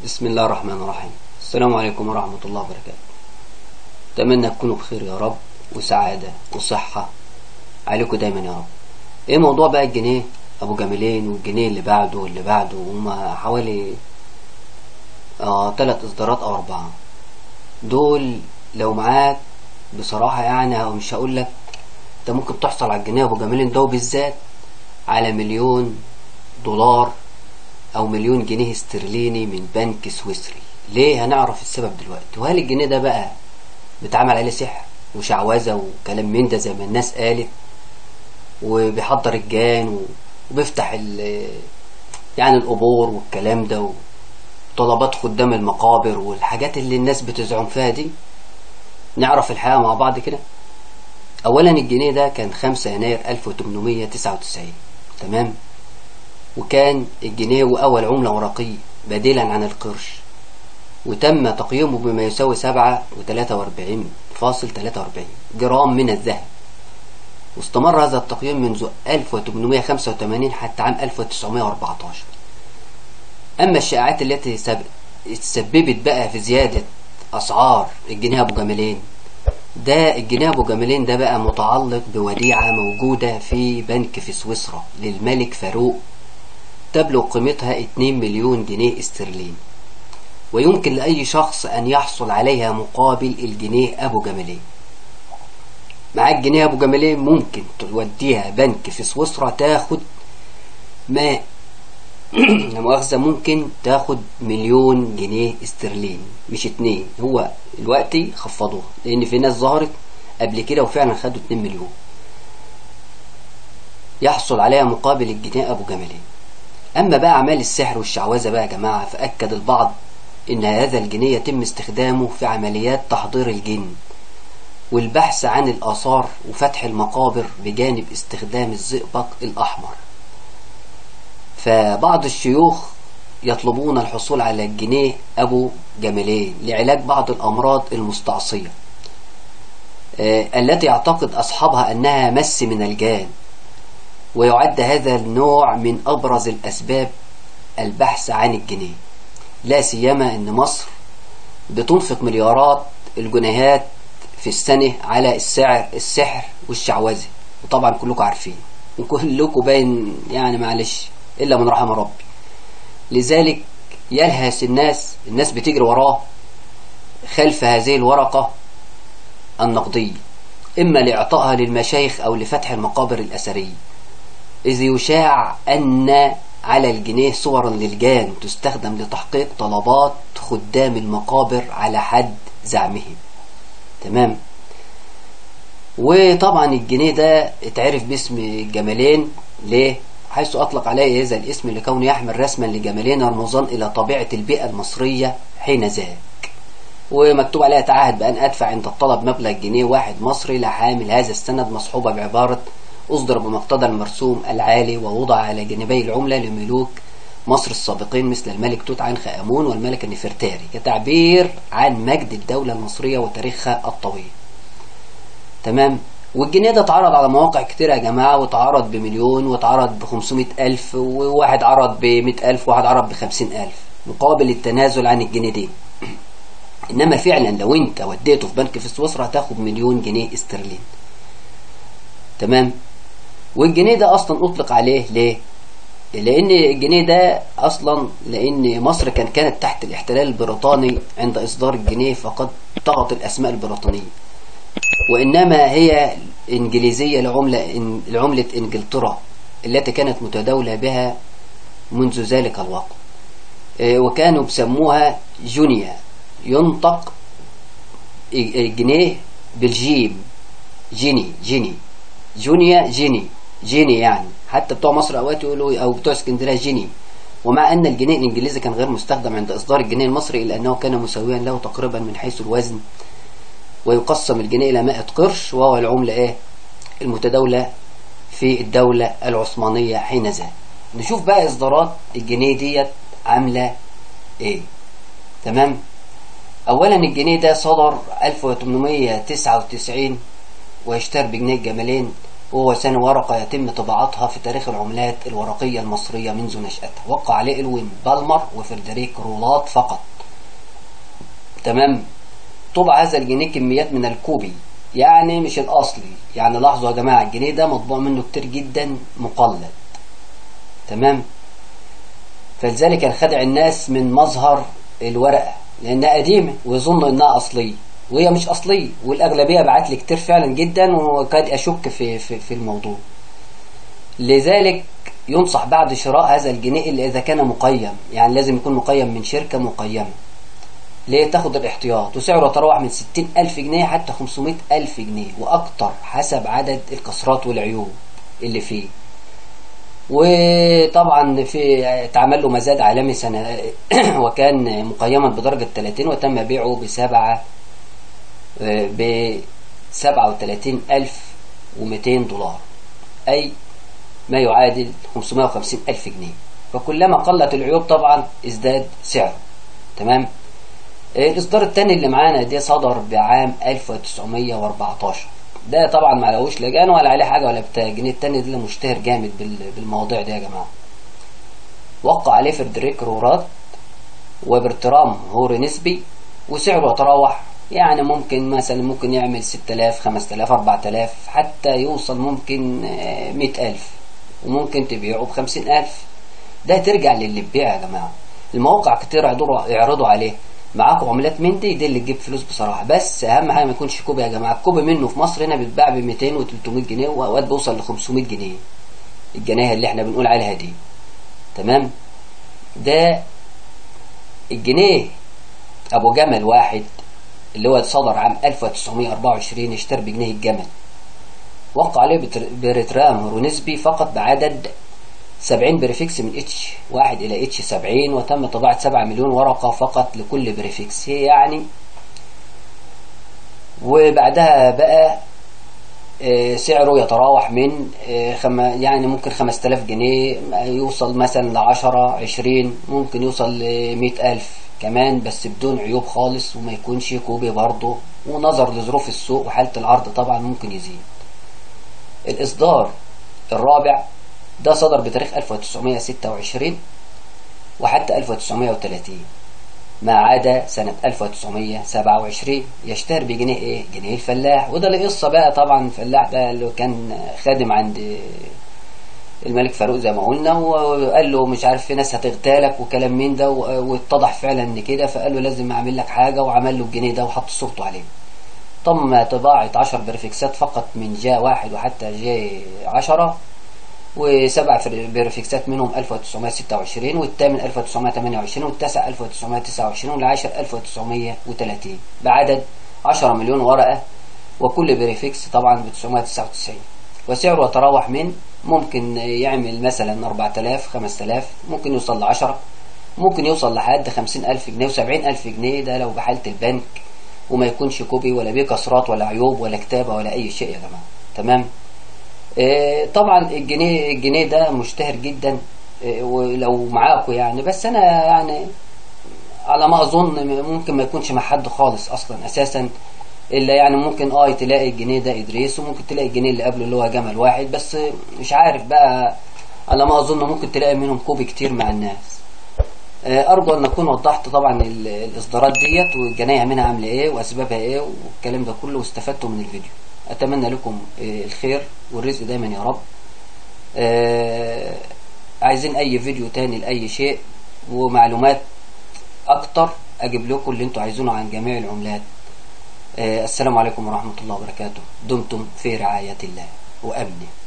بسم الله الرحمن الرحيم السلام عليكم ورحمة الله وبركاته أتمنى تكونوا بخير يا رب وسعادة وصحة عليكم دايما يا رب ايه موضوع بقى الجنيه ابو جميلين والجنيه اللي بعده واللي بعده هما حوالي اه تلات اصدارات او اربعة دول لو معاك بصراحة يعني مش هقول لك انت ممكن تحصل على الجنيه ابو جميلين ده بالذات على مليون دولار او مليون جنيه استرليني من بنك سويسري ليه هنعرف السبب دلوقتي وهل الجنيه ده بقى بيتعمل عليه سحر وشعوذة وكلام من ده زي ما الناس قالت وبيحضر الجان وبيفتح ال يعني القبور والكلام ده وطلبات خدام المقابر والحاجات اللي الناس بتزعم فيها دي نعرف الحقيقة مع بعض كده اولا الجنيه ده كان 5 يناير 1899 تمام وكان الجنيه وأول عملة ورقية بديلا عن القرش وتم تقييمه بما يساوي سبعة وتلاتة واربعين فاصل تلاتة واربعين جرام من الذهب واستمر هذا التقييم منذ 1885 حتى عام 1914 أما الشائعات التي تسببت بقى في زيادة أسعار الجنيه أبو جمالين ده الجنيه أبو جمالين ده بقى متعلق بوديعة موجودة في بنك في سويسرا للملك فاروق تبلغ قيمتها 2 مليون جنيه استرليني ويمكن لأي شخص أن يحصل عليها مقابل الجنيه أبو جمالين معاك جنيه أبو جمالين ممكن توديها بنك في سويسرا تاخد ما مؤاخذة ممكن تاخد مليون جنيه استرليني مش اتنين هو دلوقتي خفضوها لأن في ناس ظهرت قبل كده وفعلا خدوا اتنين مليون يحصل عليها مقابل الجنيه أبو جمالين أما بقى أعمال السحر والشعوذة بقى يا جماعة فأكد البعض إن هذا الجنيه يتم استخدامه في عمليات تحضير الجن والبحث عن الآثار وفتح المقابر بجانب استخدام الزئبق الأحمر فبعض الشيوخ يطلبون الحصول على الجنيه أبو جمالين لعلاج بعض الأمراض المستعصية التي يعتقد أصحابها أنها مس من الجان ويعد هذا النوع من أبرز الأسباب البحث عن الجنيه لا سيما أن مصر بتنفق مليارات الجنيهات في السنة على السعر السحر والشعوذة وطبعا كلكم عارفين وكلكم باين يعني معلش إلا من رحم ربي لذلك يلهث الناس الناس بتجري وراه خلف هذه الورقة النقدية إما لإعطائها للمشايخ أو لفتح المقابر الأثرية إذ يشاع أن على الجنيه صورا للجان تستخدم لتحقيق طلبات خدام المقابر على حد زعمهم تمام وطبعا الجنيه ده اتعرف باسم جمالين ليه حيث أطلق عليه هذا الاسم لكونه يحمل رسما لجمالين رمزا إلى طبيعة البيئة المصرية حين ذاك ومكتوب عليها تعهد بأن أدفع عند الطلب مبلغ جنيه واحد مصري لحامل هذا السند مصحوبة بعبارة أصدر بمقتضى المرسوم العالي ووضع على جانبي العملة لملوك مصر السابقين مثل الملك توت عنخ آمون والملك النفرتاري كتعبير عن مجد الدولة المصرية وتاريخها الطويل تمام والجنيه ده اتعرض على مواقع كتير يا جماعة واتعرض بمليون واتعرض بخمسمائة ألف وواحد عرض بمئة ألف وواحد عرض بخمسين ألف مقابل التنازل عن الجنيه دي إنما فعلا لو أنت وديته في بنك في سويسرا هتاخد مليون جنيه استرليني تمام والجنيه ده اصلا اطلق عليه ليه لان الجنيه ده اصلا لان مصر كان كانت تحت الاحتلال البريطاني عند اصدار الجنيه فقد طغت الاسماء البريطانيه وانما هي انجليزيه لعمله لعمله انجلترا التي كانت متداوله بها منذ ذلك الوقت وكانوا بسموها جونيا ينطق الجنيه بالجيم جيني جيني جونيا جيني جيني يعني حتى بتوع مصر اوقات يقولوا او بتوع اسكندريه جيني ومع ان الجنيه الانجليزي كان غير مستخدم عند اصدار الجنيه المصري الا انه كان مساويا له تقريبا من حيث الوزن ويقسم الجنيه الى 100 قرش وهو العمله ايه المتداوله في الدوله العثمانيه حين ذاك نشوف بقى اصدارات الجنيه ديت عامله ايه تمام اولا الجنيه ده صدر 1899 ويشتهر بجنيه الجمالين وهو ثاني ورقة يتم طباعتها في تاريخ العملات الورقية المصرية منذ نشأتها وقع عليه إلوين بالمر وفردريك رولات فقط تمام طبع هذا الجنيه كميات من الكوبي يعني مش الأصلي يعني لاحظوا يا جماعة الجنيه ده مطبوع منه كتير جدا مقلد تمام فلذلك كان خدع الناس من مظهر الورقة لأنها قديمة ويظنوا إنها أصلية وهي مش أصلية والأغلبية بعت لي كتير فعلا جدا وكاد أشك في, في, في الموضوع لذلك ينصح بعد شراء هذا الجنيه إلا إذا كان مقيم يعني لازم يكون مقيم من شركة مقيمة ليه تاخد الاحتياط وسعره يتراوح من 60 ألف جنيه حتى 500 ألف جنيه وأكتر حسب عدد الكسرات والعيوب اللي فيه وطبعا في اتعمل له مزاد عالمي سنة وكان مقيما بدرجة 30 وتم بيعه بسبعة ب 37200 دولار أي ما يعادل 550 ألف جنيه فكلما قلت العيوب طبعا ازداد سعره تمام الإصدار الثاني اللي معانا ده صدر بعام 1914 ده طبعا ما لهوش لجان ولا عليه حاجة ولا بتاع الجنيه التاني ده مشتهر جامد بالمواضيع دي يا جماعة وقع عليه فردريك رورات وبرترام هوري نسبي وسعره يتراوح يعني ممكن مثلا ممكن يعمل 6000 5000 4000 حتى يوصل ممكن 100000 وممكن تبيعه ب 50000 ده ترجع للي بيع يا جماعة المواقع كتير يعرضوا عليه معاكم عملات من دي دي اللي تجيب فلوس بصراحة بس أهم حاجة ما يكونش كوبي يا جماعة الكوبي منه في مصر هنا بيتباع ب 200 و 300 جنيه وأوقات بيوصل ل 500 جنيه الجنيه اللي احنا بنقول عليها دي تمام ده الجنيه أبو جمل واحد اللي هو صدر عام 1924 اشترى بجنيه الجمل وقع عليه بريترام رونسبي فقط بعدد 70 بريفكس من اتش واحد الى اتش 70 وتم طباعة 7 مليون ورقة فقط لكل بريفكس هي يعني وبعدها بقى سعره يتراوح من يعني ممكن 5000 جنيه يوصل مثلا ل 10 20 ممكن يوصل ل 100000 كمان بس بدون عيوب خالص وما يكونش كوبي برضه ونظر لظروف السوق وحالة العرض طبعا ممكن يزيد الإصدار الرابع ده صدر بتاريخ 1926 وحتى 1930 ما عدا سنة 1927 يشتهر بجنيه ايه جنيه الفلاح وده له قصة بقى طبعا الفلاح ده اللي كان خادم عند الملك فاروق زي ما قلنا وقال له مش عارف في ناس هتغتالك وكلام من ده واتضح فعلا ان كده فقال له لازم اعمل لك حاجة وعمل له الجنيه ده وحط صورته عليه تم طباعة 10 بريفكسات فقط من جا واحد وحتى جا 10 وسبع بريفكسات منهم 1926 والثامن 1928 والتاسع 1929 والعاشر 1930 بعدد 10 مليون ورقة وكل بريفكس طبعا ب 999 وسعره يتراوح من ممكن يعمل مثلا 4000 5000 ممكن يوصل ل 10 ممكن يوصل لحد 50000 جنيه و70000 جنيه ده لو بحالة البنك وما يكونش كوبي ولا بيه كسرات ولا عيوب ولا كتابة ولا أي شيء يا جماعة تمام إيه طبعا الجنيه الجنيه ده مشتهر جدا إيه ولو معاكم يعني بس انا يعني على ما اظن ممكن ما يكونش مع حد خالص اصلا اساسا الا يعني ممكن اه تلاقي الجنيه ده ادريس وممكن تلاقي الجنيه اللي قبله اللي هو جمل واحد بس مش عارف بقى على ما اظن ممكن تلاقي منهم كوبي كتير مع الناس ارجو ان اكون وضحت طبعا الاصدارات ديت والجنايه منها عامله ايه واسبابها ايه والكلام ده كله واستفدتوا من الفيديو اتمنى لكم الخير والرزق دايما يا رب عايزين اي فيديو تاني لاي شيء ومعلومات اكتر اجيب لكم اللي انتوا عايزينه عن جميع العملات السلام عليكم ورحمة الله وبركاته دمتم في رعاية الله وامنه